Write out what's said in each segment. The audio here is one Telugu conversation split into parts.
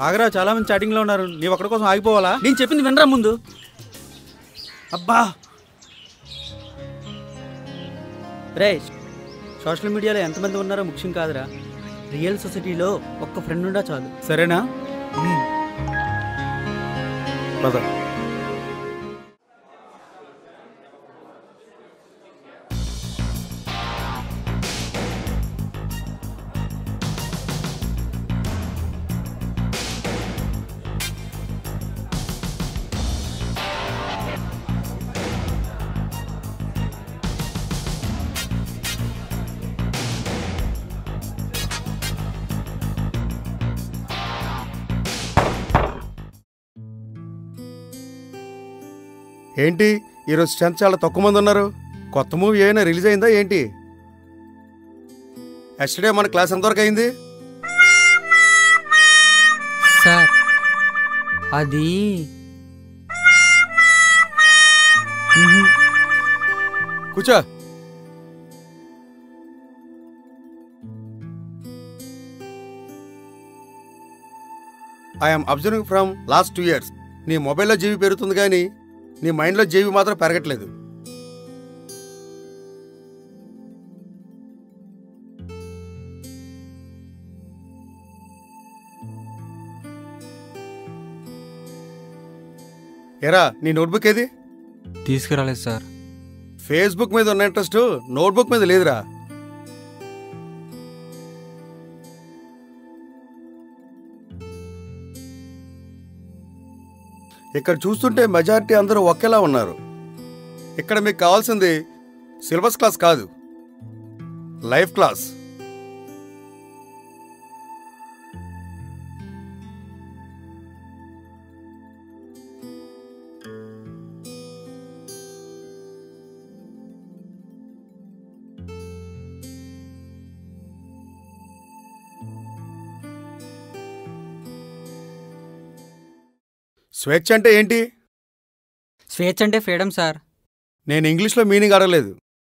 ఆగరా చాలా మంది చాటింగ్ లో ఉన్నారు నీవు అక్కడ కోసం ఆగిపోవాలా నేను చెప్పింది వినరా ముందు అబ్బా రే సోషల్ మీడియాలో ఎంతమంది ఉన్నారో ముఖ్యం కాదురా రియల్ సొసైటీలో ఒక్క ఫ్రెండ్ ఉండా చాలు సరేనా పద ఏంటి ఈరోజు స్ట్రెంత్ చాలా తక్కువ మంది ఉన్నారు కొత్త మూవీ ఏమైనా రిలీజ్ అయిందా ఏంటి ఎస్టర్డే మన క్లాస్ ఎంతవరకు అయింది సార్ అది కూర్చో I'm observing from last two years నీ మొబైల్లో జీబీ పెరుగుతుంది కానీ నీ మైండ్లో జీబీ మాత్రం పెరగట్లేదు ఎరా నీ నోట్బుక్ ఏది తీసుకురాలేదు సార్ ఫేస్బుక్ మీద ఉన్న ఇంట్రెస్ట్ నోట్బుక్ మీద లేదురా ఇక్కడ చూస్తుంటే మెజారిటీ అందరూ ఒకేలా ఉన్నారు ఇక్కడ మీకు కావాల్సింది సిలబస్ క్లాస్ కాదు లైఫ్ క్లాస్ స్వేచ్ఛ అంటే ఏంటి స్వేచ్ఛ అంటే ఫ్రీడమ్ సార్ నేను ఇంగ్లీష్లో మీనింగ్ అడగలేదు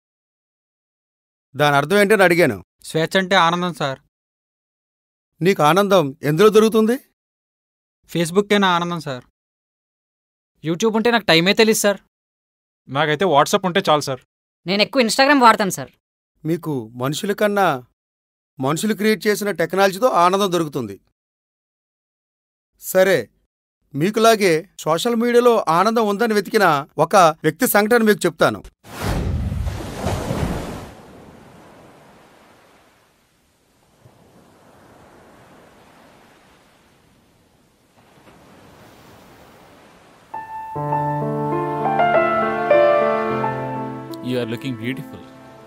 దాని అర్థం ఏంటని అడిగాను స్వేచ్ఛ అంటే ఆనందం సార్ నీకు ఆనందం ఎందులో దొరుకుతుంది ఫేస్బుక్కేనా ఆనందం సార్ యూట్యూబ్ ఉంటే నాకు టైమే తెలియదు సార్ నాకైతే వాట్సాప్ ఉంటే చాలు సార్ నేను ఎక్కువ ఇన్స్టాగ్రామ్ వాడతాను సార్ మీకు మనుషుల కన్నా మనుషులు క్రియేట్ చేసిన టెక్నాలజీతో ఆనందం దొరుకుతుంది సరే మీకులాగే సోషల్ మీడియాలో ఆనందం ఉందని వెతికిన ఒక వ్యక్తి సంఘటన మీకు చెప్తాను యు ఆర్ లుకింగ్ బ్యూటిఫుల్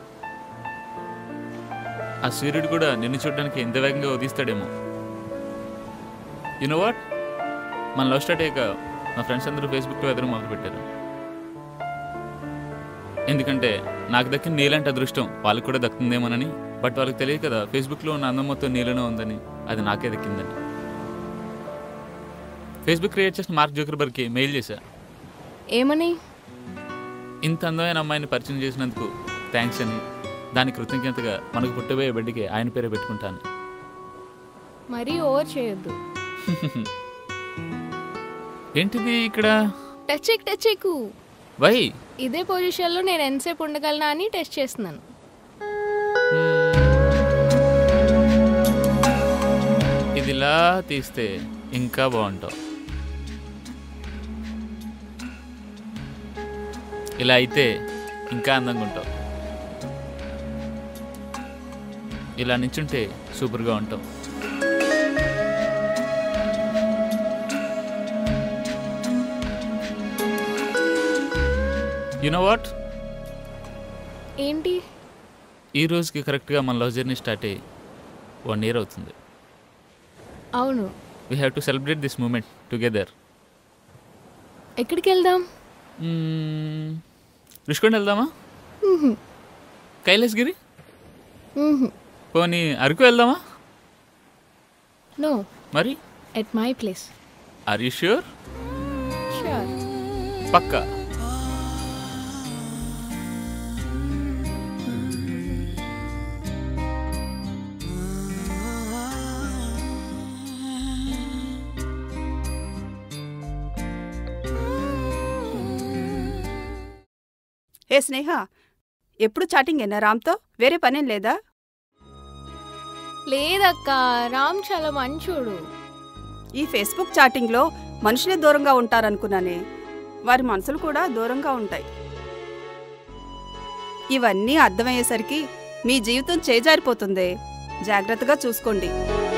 ఆ సూర్యుడు కూడా నిన్ను చూడడానికి ఎంత వేగంగా ఉదయిస్తాడేమో యునో వాట్ మన లవ్ స్టార్ట్ అయ్యాక మా ఫ్రెండ్స్ అందరూ ఫేస్బుక్లో ఎదురు మొదలుపెట్టారు ఎందుకంటే నాకు దక్కిన నీలాంటి అదృష్టం వాళ్ళకి కూడా దక్కుతుందేమోనని బట్ వాళ్ళకి తెలియదు కదా ఫేస్బుక్లో ఉన్న అందం మొత్తం నీలోనే ఉందని అది నాకే దక్కిందని ఫేస్బుక్ క్రియేట్ చేసిన మార్క్ జోకర్బర్గ్కి మెయిల్ చేశా ఏమని ఇంత అందమైన అమ్మాయిని పరిచయం చేసినందుకు థ్యాంక్స్ అని దాని కృతజ్ఞతగా మనకు పుట్టబోయే బిడ్డకి ఆయన పేరే పెట్టుకుంటాను మరీ ఓవర్ చేయొద్దు ఏంటిది ఇక్కడ touch check touch check why ఇదే పొజిషన్లో నేను ఎంతసేపు ఉండగలనా అని టెస్ట్ చేస్తున్నాను ఇది ఇలా తీస్తే ఇంకా బాగుంటావు ఇలా అయితే ఇంకా అందంగా ఉంటావు ఇలా నించుంటే సూపర్గా ఉంటావు యునో వాట్ ఏంటి ఈ రోజుకి కరెక్ట్గా మన లవ్ జర్నీ స్టార్ట్ అయ్యి వన్ ఇయర్ అవుతుంది అవును we have to celebrate this moment together ఎక్కడికి వెళ్దాం రుషికొండ వెళ్దామా మ్హూ. కైలాసగిరి మ్హూ. పోనీ అరకు వెళ్దామా నో మరి at my place are you sure sure పక్కా ఏ స్నేహ ఎప్పుడు చాటింగ్ ఏనా రామ్తో వేరే పనేం లేదా లేదక్క రామ్ చాలా మంచోడు ఈ ఫేస్బుక్ చాటింగ్లో మనుషులే దూరంగా ఉంటారనుకున్నానే వారి మనసులు కూడా దూరంగా ఉంటాయి ఇవన్నీ అర్థమయ్యేసరికి మీ జీవితం చేజారిపోతుందే జాగ్రత్తగా చూసుకోండి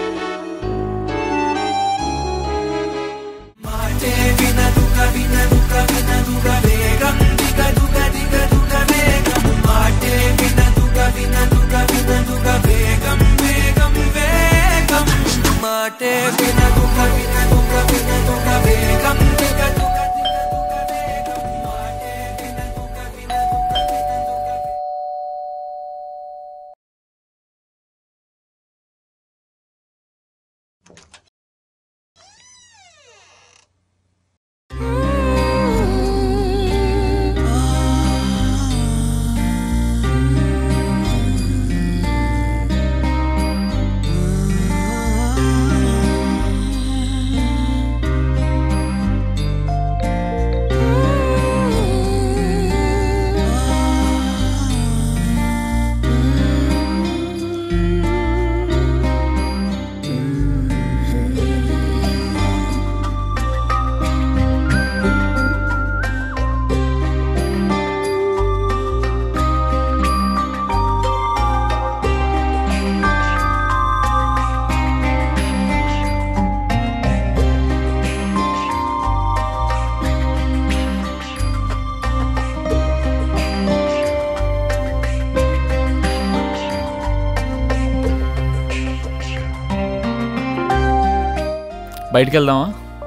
బయటికి వెళ్దామా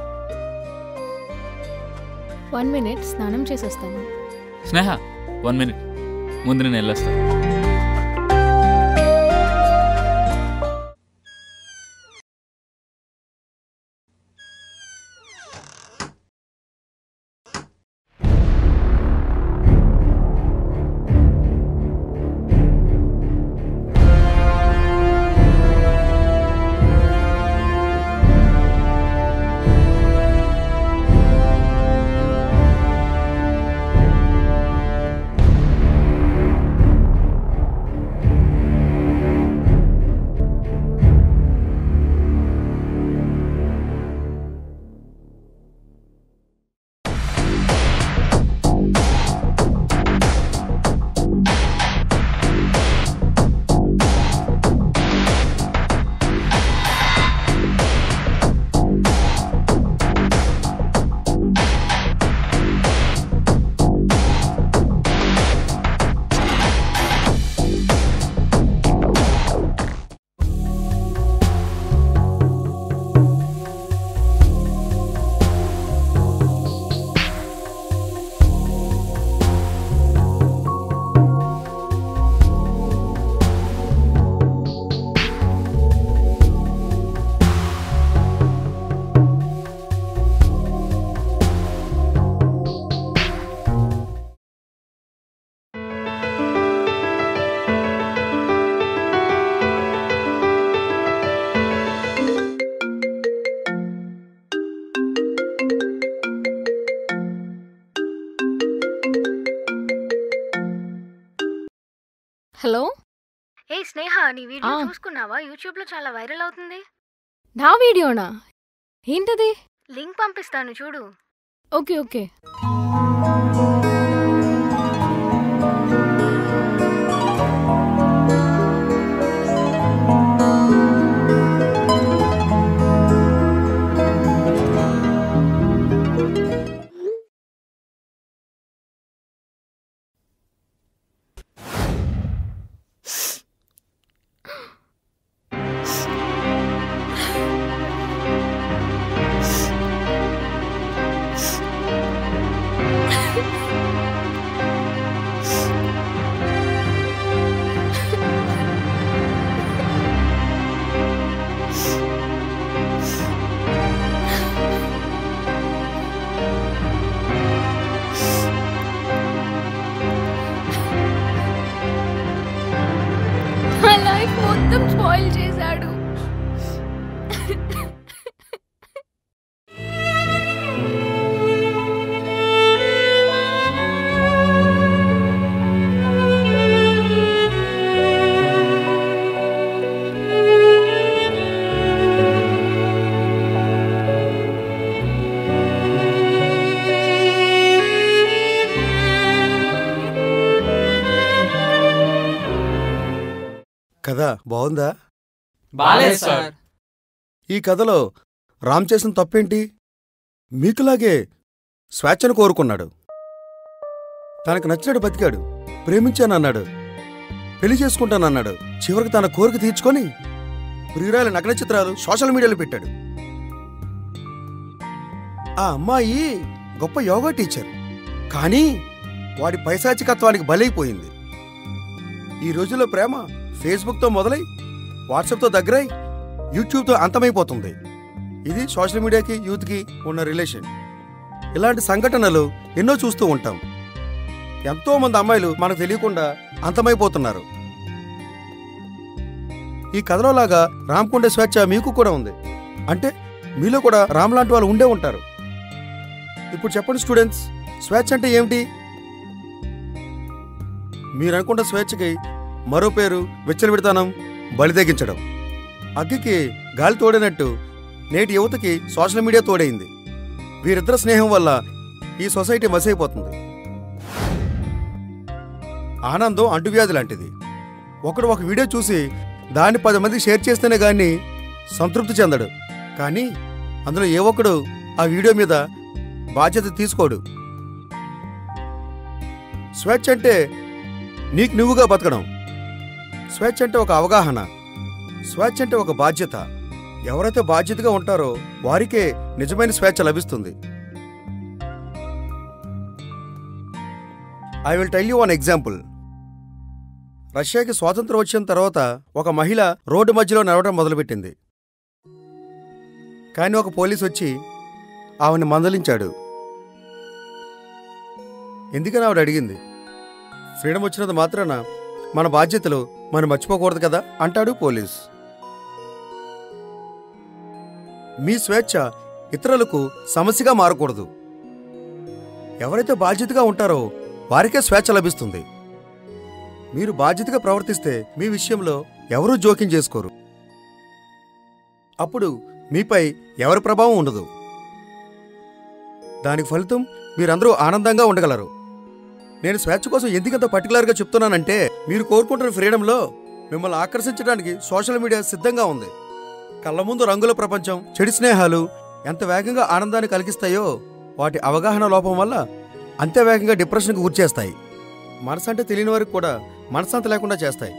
వన్ మినిట్ స్నానం చేసేస్తాను స్నేహ వన్ మినిట్ ముందు నేను వెళ్ళొస్తాను హలో ఏ స్నేహ నీ వీడియో ఆ. చూసుకున్నావా యూట్యూబ్ లో చాలా వైరల్ అవుతుంది నా వీడియోనా ఏంటది లింక్ పంపిస్తాను చూడు ఓకే ఓకే నా లైఫ్ మొత్తం స్పాయిల్ చేశాడు కథ బాగుందా బాలేదు సార్ ఈ కథలో రామ్ చేసిన తప్పేంటి మీకులాగే స్వేచ్ఛను కోరుకున్నాడు తనకు నచ్చినట్టు బతికాడు ప్రేమించానన్నాడు పెళ్లి చేసుకుంటానన్నాడు చివరికి తన కోరిక తీర్చుకొని ప్రియురాల నగ్న చిత్రాలు సోషల్ మీడియాలో పెట్టాడు ఆ అమ్మాయి గొప్ప యోగా టీచర్ కానీ వాడి పైశాచికత్వానికి బలైపోయింది ఈ రోజుల్లో ప్రేమ ఫేస్బుక్తో మొదలై వాట్సాప్తో దగ్గరై యూట్యూబ్తో అంతమైపోతుంది ఇది సోషల్ మీడియాకి యూత్కి ఉన్న రిలేషన్ ఇలాంటి సంఘటనలు ఎన్నో చూస్తూ ఉంటాం ఎంతో మంది అమ్మాయిలు మనకు తెలియకుండా అంతమైపోతున్నారు ఈ కథలో లాగా రామ్కుండే స్వేచ్ఛ మీకు కూడా ఉంది అంటే మీలో కూడా రామ్ లాంటి వాళ్ళు ఉండే ఉంటారు ఇప్పుడు చెప్పండి స్టూడెంట్స్ స్వేచ్ఛ అంటే ఏమిటి మీరు అనుకున్న స్వేచ్ఛకి మరో పేరు విచ్చలవిడతానం బలితెగించడం అగ్గికి గాలి తోడినట్టు నేటి యువతకి సోషల్ మీడియా తోడైంది వీరిద్దరి స్నేహం వల్ల ఈ సొసైటీ మసైపోతుంది ఆనందం అంటువ్యాధి లాంటిది ఒకడు ఒక వీడియో చూసి దాన్ని పది మంది షేర్ చేస్తేనే గాని సంతృప్తి చెందడు కానీ అందులో ఏ ఒక్కడు ఆ వీడియో మీద బాధ్యత తీసుకోడు స్వేచ్ఛ అంటే నీకు నువ్వుగా బతకడం స్వేచ్ఛ అంటే ఒక అవగాహన స్వేచ్ఛ అంటే ఒక బాధ్యత ఎవరైతే బాధ్యతగా ఉంటారో వారికే నిజమైన స్వేచ్ఛ లభిస్తుంది I will tell you one example రష్యాకి స్వాతంత్రం వచ్చిన తర్వాత ఒక మహిళ రోడ్డు మధ్యలో నడవడం మొదలుపెట్టింది కానీ ఒక పోలీస్ వచ్చి ఆమెను మందలించాడు ఎందుకని ఆవిడ అడిగింది ఫ్రీడమ్ వచ్చినంత మాత్రాన మన బాధ్యతలు మనం మర్చిపోకూడదు కదా అంటాడు పోలీస్ మీ స్వేచ్ఛ ఇతరులకు సమస్యగా మారకూడదు ఎవరైతే బాధ్యతగా ఉంటారో వారికే స్వేచ్ఛ లభిస్తుంది మీరు బాధ్యతగా ప్రవర్తిస్తే మీ విషయంలో ఎవరూ జోక్యం చేసుకోరు అప్పుడు మీపై ఎవరి ప్రభావం ఉండదు దానికి ఫలితం మీరందరూ ఆనందంగా ఉండగలరు నేను స్వేచ్ఛ కోసం ఎందుకంత పర్టికులర్గా చెప్తున్నానంటే మీరు కోరుకుంటున్న ఫ్రీడంలో మిమ్మల్ని ఆకర్షించడానికి సోషల్ మీడియా సిద్ధంగా ఉంది కళ్ళ ముందు రంగుల ప్రపంచం చెడు స్నేహాలు ఎంత వేగంగా ఆనందాన్ని కలిగిస్తాయో వాటి అవగాహన లోపం వల్ల అంతే వేగంగా డిప్రెషన్కి గురిచేస్తాయి మనసు అంటే తెలియని వారికి కూడా మనశ్శాంతి లేకుండా చేస్తాయి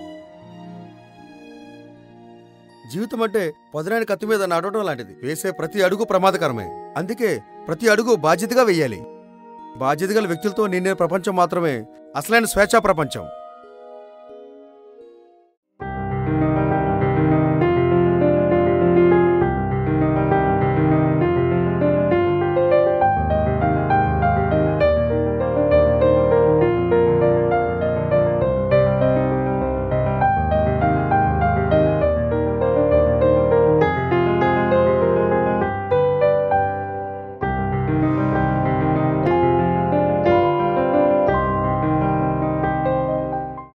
జీవితం అంటే పొదరాని కత్తి మీద నడవడం లాంటిది వేసే ప్రతి అడుగు ప్రమాదకరమే అందుకే ప్రతి అడుగు బాధ్యతగా వెయ్యాలి బాధ్యత గల వ్యక్తులతో నిండిన ప్రపంచం మాత్రమే అసలైన స్వేచ్ఛా ప్రపంచం